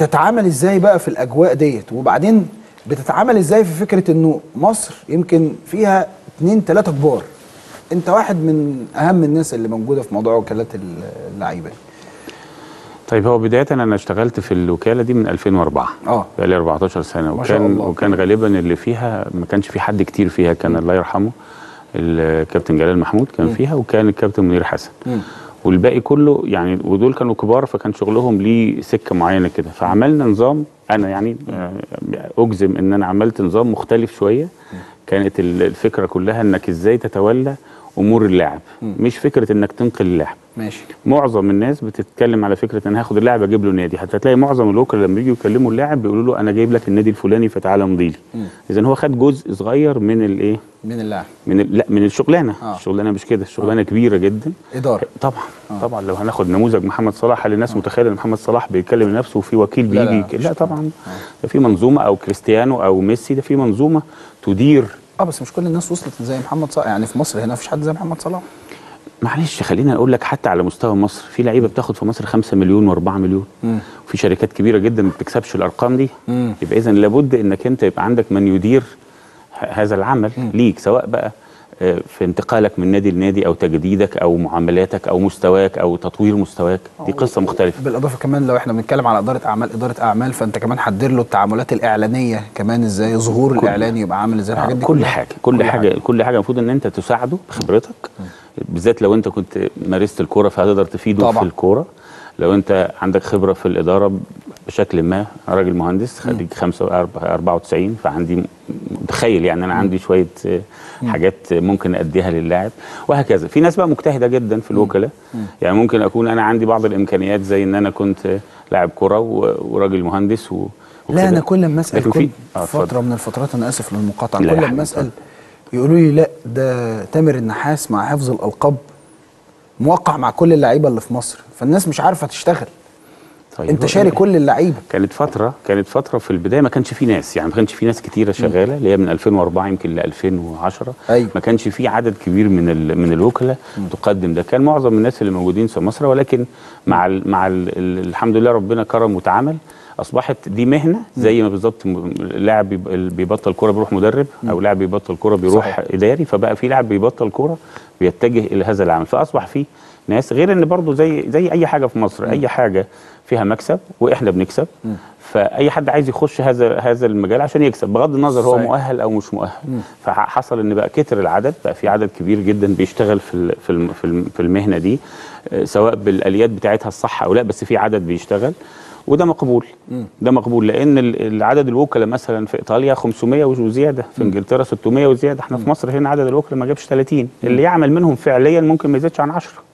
تتعامل ازاي بقى في الاجواء ديت وبعدين بتتعامل ازاي في فكره انه مصر يمكن فيها اتنين تلاته كبار انت واحد من اهم الناس اللي موجوده في موضوع وكالات اللعيبه دي. طيب هو بدايه انا اشتغلت في الوكاله دي من 2004 اه بقالي 14 سنه ما شاء وكان الله. وكان غالبا اللي فيها ما كانش في حد كتير فيها كان الله يرحمه الكابتن جلال محمود كان فيها وكان الكابتن منير حسن مم. والباقي كله يعني ودول كانوا كبار فكان شغلهم ليه سكه معينه كده فعملنا نظام انا يعني آه، اجزم ان انا عملت نظام مختلف شويه كانت ال- الفكره كلها انك ازاي تتولى امور اللاعب مش فكره انك تنقل اللاعب ماشي معظم الناس بتتكلم على فكره ان هاخد اللاعب اجيب له نادي حتى تلاقي معظم الوكلاء لما يجوا يكلموا اللاعب بيقولوا له انا جايب لك النادي الفلاني فتعالى امضي لي اذا هو خد جزء صغير من الايه من اللاعب من ال- لا من الشغلانه آه. الشغلانه مش كده الشغلانه كبيره جدا اداره طبعا طبعا لو هناخد نموذج محمد صلاح هل الناس متخيله ان محمد صلاح بيتكلم لنفسه وفي وكيل لا، لا، بيجي مش لا, لا طبعا ده في منظومه او كريستيانو او ميسي ده في منظومه تدير اه بس مش كل الناس وصلت زي محمد صلاح يعني في مصر هنا مفيش حد زي محمد صلاح معلش خلينا اقول لك حتى على مستوى مصر في لعيبه بتاخد في مصر 5 مليون و4 مليون وفي شركات كبيره جدا ما بتكسبش الارقام دي مم. يبقى اذا لابد انك انت يبقى عندك من يدير ه- هذا العمل ليك سواء بقى آه، في انتقالك من نادي لنادي او تجديدك او معاملاتك او مستواك او تطوير مستواك دي قصه مختلفه بالاضافه كمان لو احنا بنتكلم على اداره اعمال اداره اعمال فانت كمان حدد له التعاملات الاعلانيه كمان ازاي ظهور الاعلاني يبقى عامل ازاي الحاجات دي كل كلها. حاجه كل, حاجه كل حاجه المفروض ان انت تساعده بخبرتك بالذات لو انت كنت مارست الكوره فهتقدر تفيده طبعا. في الكوره لو انت عندك خبره في الاداره بشكل ما راجل مهندس خريج 94 فعندي م- متخيل يعني انا عندي شويه آه، حاجات ممكن اديها للاعب وهكذا في ناس بقى مجتهده جدا في الوكلاء يعني ممكن اكون انا عندي بعض الامكانيات زي ان انا كنت لاعب كره و- وراجل مهندس و لا وكده. انا كل ما اسال لكن كل في آه، اتفضل. فتره من الفترات انا اسف للمقاطعه لا يا كل حبيبي، ما اسال اتفضل. يقولوا لي لا ده تامر النحاس مع حفظ الالقاب موقع مع كل اللعيبه اللي في مصر فالناس مش عارفه تشتغل طيب انت هو- شاري كل اللعيبه كانت فترة كانت فترة في البداية ما كانش في ناس يعني ما كانش في ناس كتيرة شغالة اللي هي من 2004 يمكن ل 2010 أيوة. ما كانش في عدد كبير من ال من الوكلاء تقدم ده كان معظم الناس اللي موجودين في مصر ولكن مع ال مع ال ال الحمد لله ربنا كرم وتعامل اصبحت دي مهنه زي ما بالظبط م- لاعب بيب- ال- بيبطل كوره بيروح مدرب او لاعب بيبطل كوره بيروح صحيح. اداري فبقى في لاعب بيبطل كوره بيتجه الى هذا العمل فاصبح في ناس غير ان برضو زي زي اي حاجه في مصر اي حاجه فيها مكسب واحنا بنكسب فاي حد عايز يخش هذا هذا المجال عشان يكسب بغض النظر هو صحيح. مؤهل او مش مؤهل فحصل ان بقى كتر العدد بقى في عدد كبير جدا بيشتغل في ال- في الم- في الم- في المهنه دي آه، سواء بالاليات بتاعتها الصح او لا بس في عدد بيشتغل وده مقبول ده مقبول لان ال- العدد الوكلاء مثلا في ايطاليا 500 وزياده في انجلترا 600 وزياده احنا في مصر هنا عدد الوكلاء ما جابش 30 اللي يعمل منهم فعليا ممكن ما يزيدش عن 10